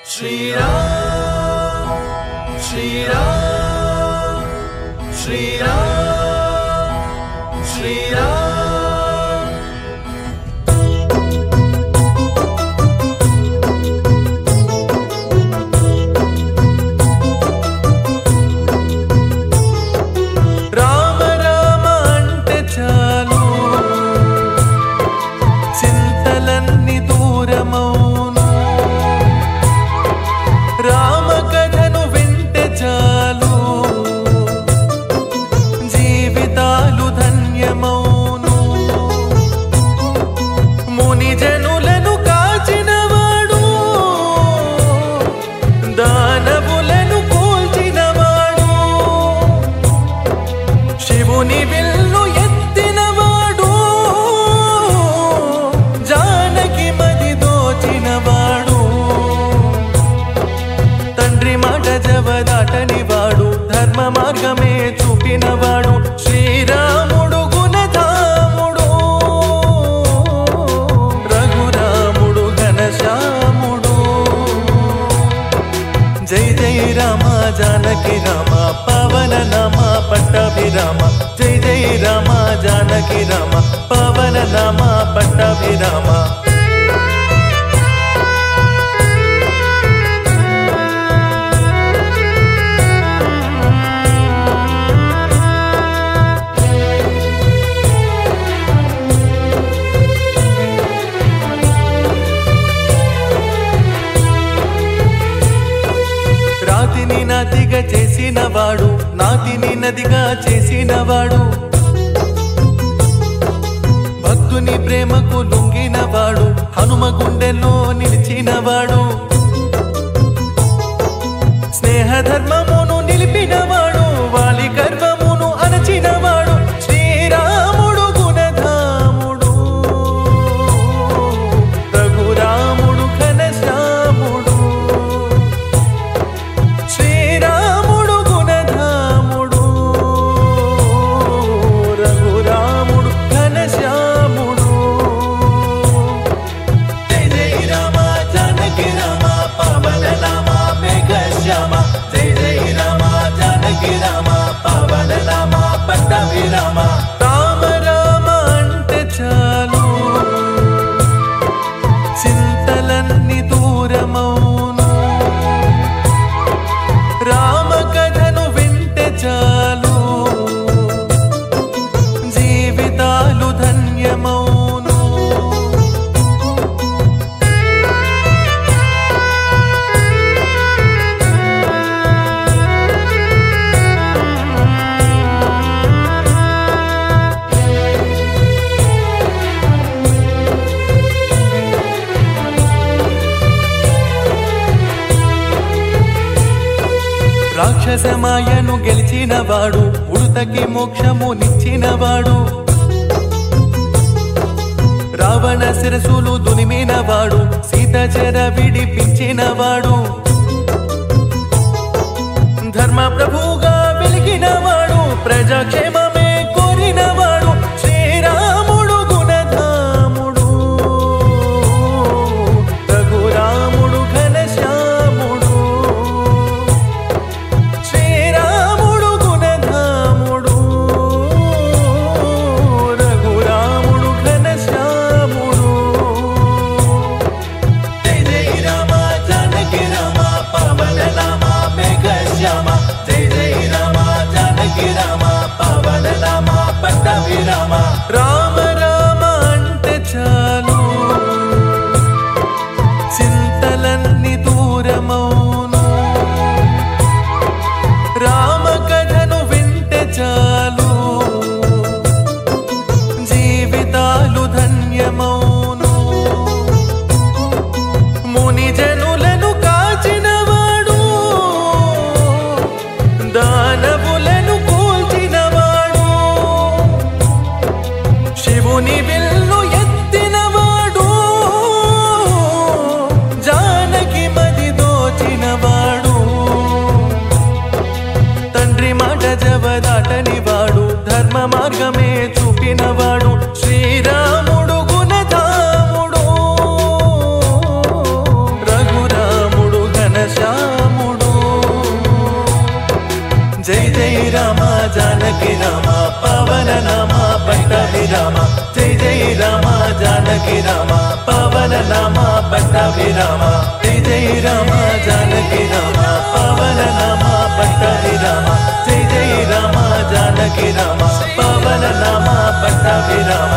శ్రీరామ్ శ్రీరామ్ శ్రీరామ్ శ్రీరామ్ రామ రామ అంటే చాలు చింతలన్నీ దూరమౌను రామ కథను వింటే చాలు జీవితాలు ధన్యమౌను ముని జనులను కాచినవాడు దానవులను కూల్చినవాడు శివుని విల్లు ఎత్తినవాడు జానకి మది దోచినవాడు తండ్రి మాట జవదాటని వాడు ధర్మ మార్గమే చూపినవాడు శ్రీరాముడు గుణధాముడు రఘురాముడు ఘనశ్యాముడు జై జై రామ జానకి రామ పవన నామ పట్టాభిరామ జై జై రామ జానకి రామ పవన నామ పట్టాభిరామ రాతిని నాతిగా చేసినవాడు నాతిని నదిగా చేసినవాడు భక్తుని ప్రేమకు లొంగినవాడు హనుమ గుండెలో నిలిచినవాడు స్నేహ ధర్మమును నిలిపినవాడు వాలి గర్వమును అణచినవాడు శ్రీరాముడు గుణధాముడు రఘురాముడు ఘనశ్యాముడు శ్రీరాముడు గుణధాముడు రఘురాముడు ఘనశ్యాముడు జై జై రామ జానకి రామ పవన నామ మేఘ శ్యామ జై జై రామ జానకి రామ పవన నామ పట్టవి రామ రామ రామ అంటే చాలు చింతలన్నీ దూరమౌను రామ కథను వింటే చాలు జీవితాలు ధన్యమౌను రాక్షసమాయను గెలిచినవాడు ఉడతకి మోక్షము నిచ్చినవాడు రావణ శిరసులు దునిమినవాడు సీత చెర విడిపించినవాడు ధర్మ ప్రభుగా వెలిగినవాడు ప్రజాక్షేమమే కోరినవాడు శ్రీరాముడు గుణధాముడు రఘురాముడు ఘనశ్యాముడు శ్రీరాముడు గుణధాముడు రఘురాముడు ఘనశ్యాముడు జై జై రామ జానకి రామ పవన నామ మేఘ శ్యామ జై జై రామ జానకి రామ పవన నామ పట్టవి రామ రామ రామ అంటే చాలు చింతలన్నీ దూరమౌను రామ కథను వింటే చాలు జీవితాలు ధన్యమౌను ముని జనులను కాచినవాడు దానవులను కూల్చినవాడు శివుని విల్లు ఎత్తినవాడు జానకి జై రామ జానకి రామ పవన నామ పట్టాభి రామ జై జై రామ జానకి రామ పవన నామ పట్టాభి రామ జై జై రామ జానకి రామ పవన నామ పట్టాభి రామ జై జై రామ జానకి రామ పవన నామ పట్టాభి రామ